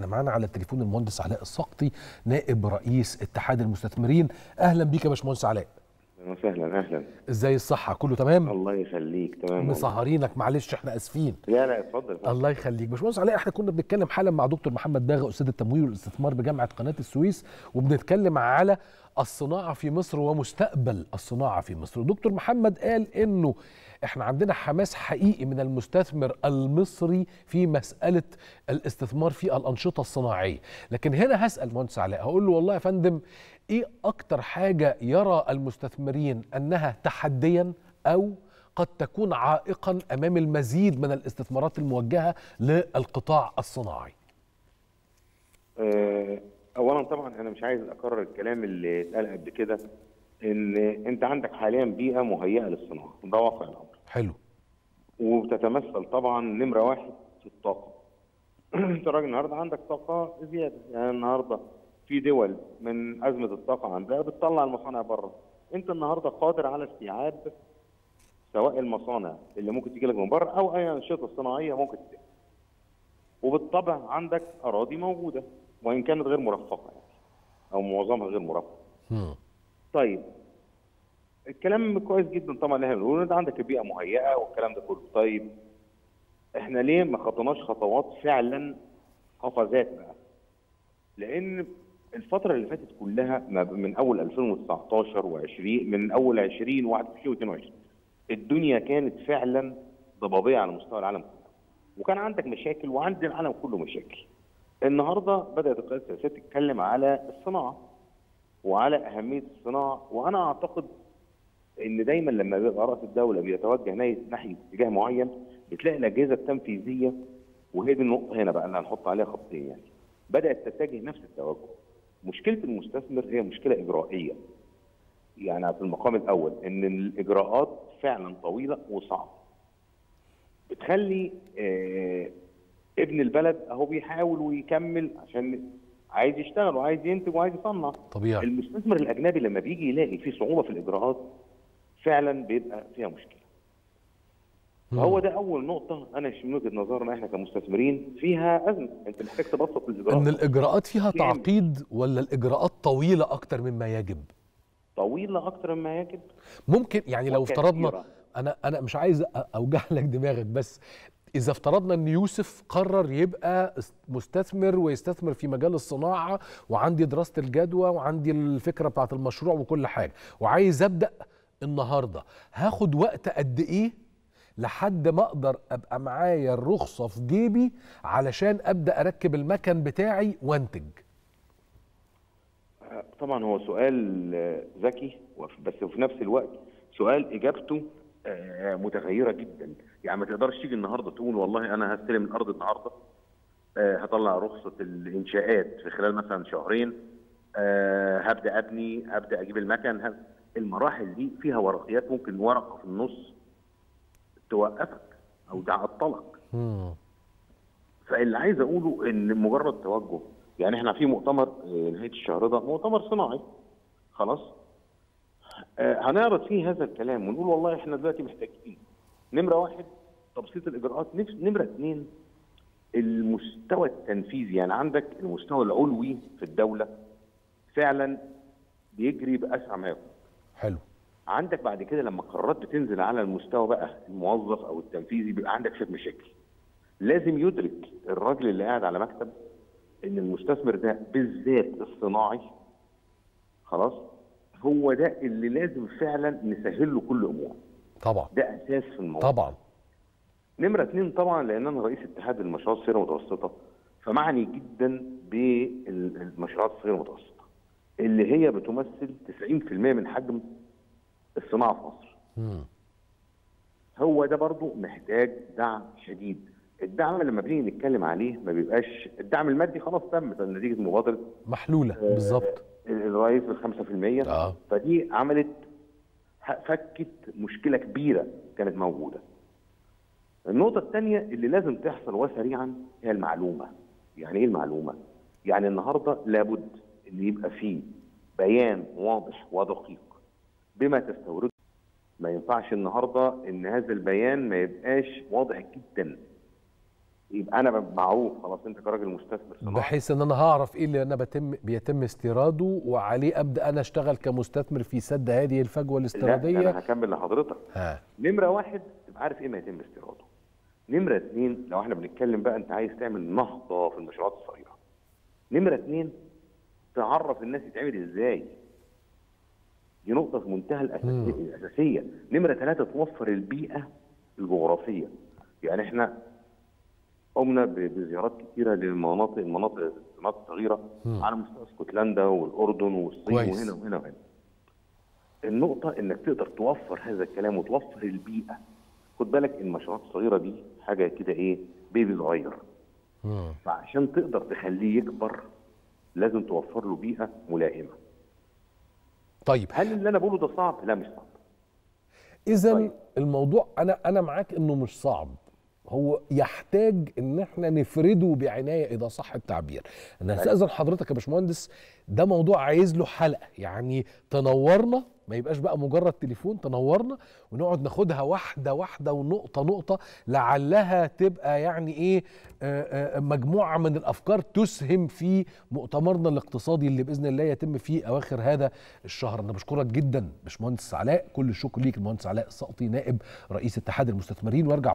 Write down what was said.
معانا على التليفون المهندس علاء السقطي نائب رئيس اتحاد المستثمرين اهلا بيك يا باشمهندس علاء اهلا وسهلا اهلا ازاي الصحه كله تمام الله يخليك تمام والله. مسهرينك معلش احنا اسفين لا لا اتفضل اتفضل. الله يخليك باشمهندس علاء احنا كنا بنتكلم حالا مع دكتور محمد باغا استاذ التمويل والاستثمار بجامعه قناه السويس وبنتكلم على الصناعه في مصر ومستقبل الصناعه في مصر دكتور محمد قال انه احنا عندنا حماس حقيقي من المستثمر المصري في مساله الاستثمار في الانشطه الصناعيه لكن هنا هسال مهندس علاء هقول له والله يا فندم ايه اكتر حاجه يرى المستثمرين انها تحديا او قد تكون عائقا امام المزيد من الاستثمارات الموجهه للقطاع الصناعي آه، اولا طبعا انا مش عايز اكرر الكلام اللي اتقال قبل كده ان انت عندك حاليا بيئه مهيئه للصناعه ده واقع الامر حلو وبتتمثل طبعا نمره واحد في الطاقه انت راجل النهارده عندك طاقه زياده يعني النهارده في دول من ازمه الطاقه عندها بتطلع المصانع بره انت النهارده قادر على استيعاب سواء المصانع اللي ممكن تيجي لك من بره او اي انشطه صناعيه ممكن تتم وبالطبع عندك اراضي موجوده وان كانت غير مرفقه يعني او معظمها غير مرفق مم. طيب الكلام كويس جدا طبعا اللي احنا بنقوله انت عندك البيئه مهيئه والكلام ده كله طيب احنا ليه ما خطيناش خطوات فعلا قفزات بقى لان الفتره اللي فاتت كلها ما ب- من اول 2019 و20 من اول 20 و21 و22 الدنيا كانت فعلا ضبابيه على مستوى العالم كله وكان عندك مشاكل وعند العالم كله مشاكل النهارده بدات القياده السياسيه تتكلم على الصناعه وعلى اهميه الصناعه وانا اعتقد ان دايما لما بيبقى راس الدوله بيتوجه ناحيه ناحيه اتجاه معين بتلاقي الاجهزه التنفيذيه وهي دي النقطه هنا بقى اللي هنحط عليها خطين يعني بدات تتجه نفس التوجه مشكله المستثمر هي مشكله اجرائيه يعني في المقام الاول ان الاجراءات فعلا طويله وصعبه بتخلي آه ابن البلد اهو بيحاول ويكمل عشان عايز يشتغل وعايز ينتج وعايز يصنع طبيعي المستثمر الاجنبي لما بيجي يلاقي في صعوبه في الاجراءات فعلا بيبقى فيها مشكله مم. فهو ده اول نقطه انا من وجهه نظرنا احنا كمستثمرين فيها ازمه انت محتاج تبسط الاجراءات ان الاجراءات فيها كام؟ تعقيد ولا الاجراءات طويله اكتر مما يجب طويله اكتر مما يجب ممكن يعني لو وكثيرة. افترضنا انا انا مش عايز أ- اوجع لك دماغك بس اذا افترضنا ان يوسف قرر يبقى است- مستثمر ويستثمر في مجال الصناعه وعندي دراسه الجدوى وعندي الفكره بتاعه المشروع وكل حاجه وعايز ابدا النهارده هاخد وقت قد ايه لحد ما اقدر ابقى معايا الرخصه في جيبي علشان ابدا اركب المكن بتاعي وانتج طبعا هو سؤال آه، ذكي وف- بس في نفس الوقت سؤال اجابته آه، متغيره جدا يعني ما تقدرش تيجي النهارده تقول والله انا هستلم الارض النهارده آه، هطلع رخصه الانشاءات في خلال مثلا شهرين آه، هبدا ابني هبدا اجيب المكن هب- المراحل دي فيها ورقيات ممكن ورقه في النص توقفك او تعطلك مم. فاللي عايز اقوله ان مجرد توجه يعني احنا في مؤتمر آه، نهايه الشهر ده مؤتمر صناعي خلاص آه، هنعرض فيه هذا الكلام ونقول والله احنا دلوقتي محتاجين نمره واحد تبسيط الاجراءات نفس- نمره اثنين المستوى التنفيذي يعني عندك المستوى العلوي في الدوله فعلا بيجري باسرع ما يكون حلو عندك بعد كده لما القرارات بتنزل على المستوى بقى الموظف او التنفيذي بيبقى عندك شويه مشاكل. لازم يدرك الراجل اللي قاعد على مكتب ان المستثمر ده بالذات الصناعي خلاص هو ده اللي لازم فعلا نسهل له كل اموره. طبعا ده اساس في الموضوع. طبعا نمره اثنين طبعا لان انا رئيس اتحاد المشروعات الصغيره والمتوسطه فمعني جدا بالمشروعات الصغيره والمتوسطه اللي هي بتمثل 90% من حجم الصناعه في مصر. مم. هو ده برضو محتاج دعم شديد الدعم لما بنيجي نتكلم عليه ما بيبقاش الدعم المادي خلاص تم ده نتيجه مبادره محلوله بالظبط الرئيس بال 5% اه فدي عملت ح- فكت مشكله كبيره كانت موجوده. النقطه الثانيه اللي لازم تحصل وسريعا هي المعلومه. يعني ايه المعلومه؟ يعني النهارده لابد ان يبقى فيه بيان واضح ودقيق بما تستورده ما ينفعش النهارده ان هذا البيان ما يبقاش واضح جدا يبقى انا ببقى معروف خلاص انت كراجل مستثمر صناعي بحيث ان انا هعرف ايه اللي انا بتم بيتم استيراده وعليه ابدا انا اشتغل كمستثمر في سد هذه الفجوه لا الاستيراديه انا هكمل لحضرتك ها نمره واحد تبقى عارف ايه ما يتم استيراده نمره اثنين لو احنا بنتكلم بقى انت عايز تعمل نهضه في المشروعات الصغيره نمره اثنين تعرف الناس يتعمل ازاي دي نقطة في منتهى الأساسية, الأساسية. نمرة ثلاثة توفر البيئة الجغرافية يعني احنا قمنا ب- بزيارات كثيرة للمناطق المناطق المناطق الصغيرة على مستوى اسكتلندا والأردن والصين كويس. وهنا وهنا وهنا النقطة انك تقدر توفر هذا الكلام وتوفر البيئة خد بالك المشروعات الصغيرة دي حاجة كده ايه بيبي صغير مم. فعشان تقدر تخليه يكبر لازم توفر له بيئة ملائمة طيب هل اللي انا بقوله ده صعب؟ لا مش صعب اذا طيب. الموضوع انا انا معاك انه مش صعب هو يحتاج ان احنا نفرده بعنايه اذا صح التعبير انا هستاذن حضرتك يا باشمهندس ده موضوع عايز له حلقه يعني تنورنا ما يبقاش بقى مجرد تليفون تنورنا ونقعد ناخدها واحده واحده ونقطه نقطه لعلها تبقى يعني ايه آه، آه، مجموعه من الافكار تسهم في مؤتمرنا الاقتصادي اللي باذن الله يتم في اواخر هذا الشهر انا بشكرك جدا باشمهندس علاء كل الشكر ليك المهندس علاء السقطي نائب رئيس اتحاد المستثمرين وارجع